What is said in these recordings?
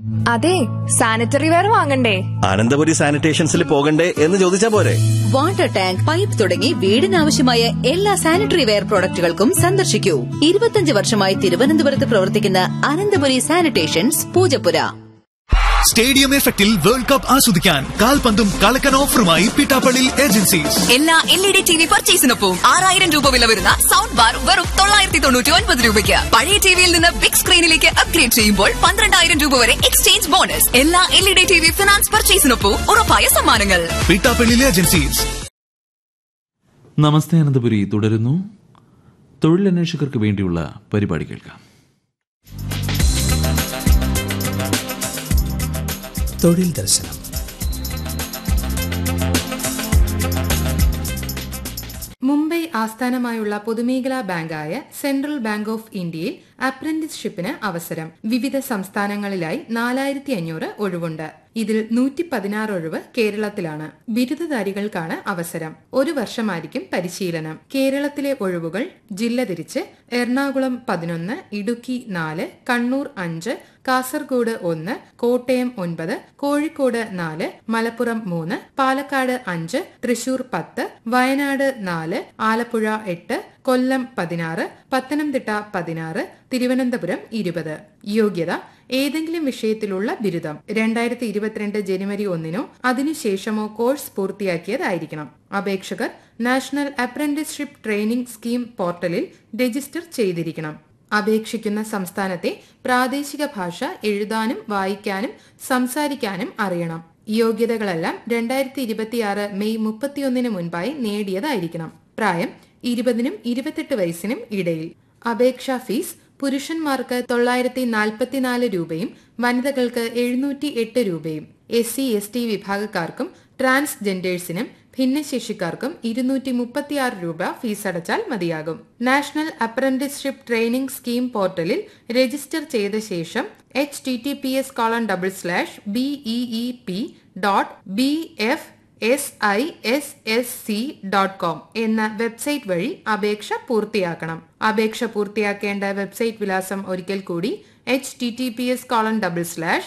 അതെ sanitary ware വാങ്ങണ്ടേ അനന്തപുരി സാനിറ്റേഷൻസിൽ പോകണ്ടേ എന്ന് ചോദിച്ചാ പോരെ വാട്ടർ ടാങ്ക് പൈപ്പ് തുടങ്ങി വീടിനാവശ്യമായ എല്ലാ സാനിറ്ററി വെയർ പ്രോഡക്റ്റുകൾക്കും സന്ദർശിക്കൂ ഇരുപത്തിയഞ്ച് വർഷമായി തിരുവനന്തപുരത്ത് പ്രവർത്തിക്കുന്ന അനന്തപുരി സാനിറ്റേഷൻസ് പൂജപ്പുര സ്റ്റേഡിയം എഫക്റ്റിൽ വേൾഡ് കപ്പ് ആസ്വദിക്കാൻ കാൽപന്തും കളക്കൻ ഓഫറുമായി പിട്ടാപ്പള്ളി ഏജൻസീസ് എല്ലാ L E D T V പർച്ചേസിനൊപ്പം ആറായിരം രൂപ വില വരുന്ന സൗണ്ട് ബാർ വെറും തൊള്ളായിരത്തി തൊണ്ണൂറ്റി ഒൻപത് രൂപയ്ക്ക് പഴയ ടിവിയിൽ നിന്ന് ബിഗ് സ്ക്രീനിലേക്ക് അപ്ഗ്രേഡ് ചെയ്യുമ്പോൾ പന്ത്രണ്ടായിരം രൂപ വരെ എക്സ്ചേഞ്ച് ബോണസ് എല്ലാ L E D T V finance പർച്ചേസിനൊപ്പം ഉറപ്പായ സമ്മാനങ്ങൾ പിട്ടാപ്പള്ളി ഏജൻസീസ് നമസ്തേ അനന്തപുരി തുടരുന്നു തൊഴിലന്വേഷകർക്ക് വേണ്ടിയുള്ള പരിപാടി കേൾക്കാം തൊഴിൽ ദർശനം മുംബൈ ആസ്ഥാനമായുള്ള പൊതുമേഖലാ ബാങ്കായ സെൻട്രൽ ബാങ്ക് ഓഫ് ഇന്ത്യയിൽ അപ്രന്റീസ്ഷിപ്പിന് അവസരം വിവിധ സംസ്ഥാനങ്ങളിലായി നാലായിരത്തി അഞ്ഞൂറ് ഒഴിവുണ്ട് ഇതിൽ നൂറ്റി പതിനാറ് ഒഴിവ് കേരളത്തിലാണ് ബിരുദധാരികൾക്കാണ് അവസരം ഒരു വർഷമായിരിക്കും പരിശീലനം കേരളത്തിലെ ഒഴിവുകൾ ജില്ല തിരിച്ച് എറണാകുളം പതിനൊന്ന് ഇടുക്കി നാല് കണ്ണൂർ അഞ്ച് കാസർഗോഡ് ഒന്ന് കോട്ടയം ഒൻപത് കോഴിക്കോട് നാല് മലപ്പുറം മൂന്ന് പാലക്കാട് അഞ്ച് തൃശൂർ പത്ത് വയനാട് നാല് ആലപ്പുഴ എട്ട് കൊല്ലം പതിനാറ് പത്തനംതിട്ട പതിനാറ് തിരുവനന്തപുരം ഇരുപത് യോഗ്യത ഏതെങ്കിലും വിഷയത്തിലുള്ള ബിരുദം രണ്ടായിരത്തി ഇരുപത്തിരണ്ട് ജനുവരി ഒന്നിനോ അതിനുശേഷമോ കോഴ്സ് പൂർത്തിയാക്കിയതായിരിക്കണം അപേക്ഷകർ നാഷണൽ അപ്രന്റീസ്ഷിപ്പ് ട്രെയിനിംഗ് സ്കീം പോർട്ടലിൽ രജിസ്റ്റർ ചെയ്തിരിക്കണം അപേക്ഷിക്കുന്ന സംസ്ഥാനത്തെ പ്രാദേശിക ഭാഷ എഴുതാനും വായിക്കാനും സംസാരിക്കാനും അറിയണം യോഗ്യതകളെല്ലാം രണ്ടായിരത്തി ഇരുപത്തിയാറ് മെയ് മുപ്പത്തിയൊന്നിന് മുൻപായി നേടിയതായിരിക്കണം പ്രായം ഇരുപതിനും ഇരുപത്തെട്ട് വയസ്സിനും ഇടയിൽ അപേക്ഷാ ഫീസ് പുരുഷന്മാർക്ക് തൊള്ളായിരത്തി നാൽപ്പത്തിനാല് രൂപയും വനിതകൾക്ക് എഴുന്നൂറ്റി എട്ട് രൂപയും എസ് സി എസ് ടി വിഭാഗക്കാർക്കും ട്രാൻസ്ജെൻഡേഴ്സിനും ഭിന്നശേഷിക്കാർക്കും ഇരുന്നൂറ്റി മുപ്പത്തിയാറ് രൂപ ഫീസ് അടച്ചാൽ മതിയാകും നാഷണൽ അപ്രന്റീസ്ഷിപ്പ് ട്രെയിനിംഗ് സ്കീം പോർട്ടലിൽ രജിസ്റ്റർ ചെയ്ത ശേഷം H T T P S colon double slash BEE P dot B F S I S S C dot com എന്ന വെബ്സൈറ്റ് വഴി അപേക്ഷ പൂർത്തിയാക്കണം അപേക്ഷ പൂർത്തിയാക്കേണ്ട വെബ്സൈറ്റ് വിലാസം ഒരിക്കൽ കൂടി H T T P S colon double slash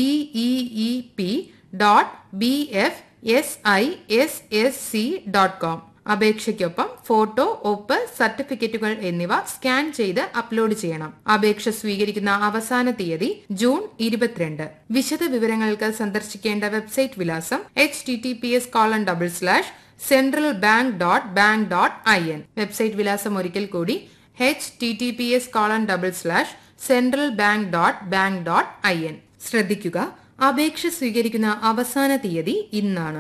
BEE P dot B F S I S S C dot com അപേക്ഷയ്ക്കൊപ്പം ഫോട്ടോ ഒപ്പ് സർട്ടിഫിക്കറ്റുകൾ എന്നിവ സ്കാൻ ചെയ്ത് അപ്ലോഡ് ചെയ്യണം അപേക്ഷ സ്വീകരിക്കുന്ന അവസാന തീയതി ജൂൺ ഇരുപത്തിരണ്ട് വിശദ വിവരങ്ങൾക്ക് സന്ദർശിക്കേണ്ട വെബ്സൈറ്റ് വിലാസം H T T P S colon double slash central bank dot bank dot I N website വിലാസം ഒരിക്കൽ കൂടി H T T P S colon double slash central bank dot bank dot I N ശ്രദ്ധിക്കുക അപേക്ഷ സ്വീകരിക്കുന്ന അവസാന തീയതി ഇന്നാണ്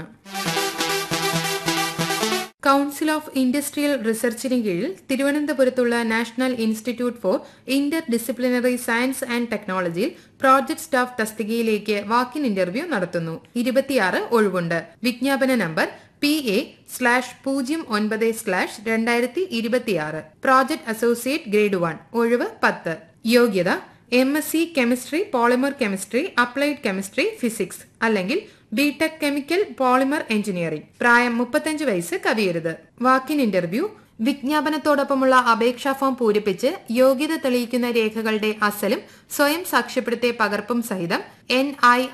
council of industrial റിസർച്ചിന് കീഴിൽ തിരുവനന്തപുരത്തുള്ള national institute for inter disciplinary science and ടെക്നോളജിയിൽ പ്രോജക്ട് സ്റ്റാഫ് തസ്തികയിലേക്ക് വാക്കിൻ ഇന്റർവ്യൂ നടത്തുന്നു ഇരുപത്തിയാറ് ഒഴിവുണ്ട് വിജ്ഞാപന നമ്പർ പി എ സ്ലാഷ് പൂജ്യം ഒൻപത് സ്ലാഷ് രണ്ടായിരത്തി ഇരുപത്തിയാറ് പ്രോജക്ട് അസോസിയേറ്റ് ഗ്രേഡ് വൺ ഒഴിവ് പത്ത് യോഗ്യത M S C chemistry polymer chemistry applied chemistry physics അല്ലെങ്കിൽ ബിടെക് കെമിക്കൽ പോളിമർ എഞ്ചിനീയറിംഗ് പ്രായം മുപ്പത്തഞ്ച് വയസ്സ് കവിയരുത് വാക്കിൻ ഇന്റർവ്യൂ വിജ്ഞാപനത്തോടൊപ്പമുള്ള അപേക്ഷാ ഫോം പൂരിപ്പിച്ച് യോഗ്യത തെളിയിക്കുന്ന രേഖകളുടെ അസലും സ്വയം സാക്ഷ്യപ്പെടുത്തിയ പകർപ്പും സഹിതം എൻ ഐ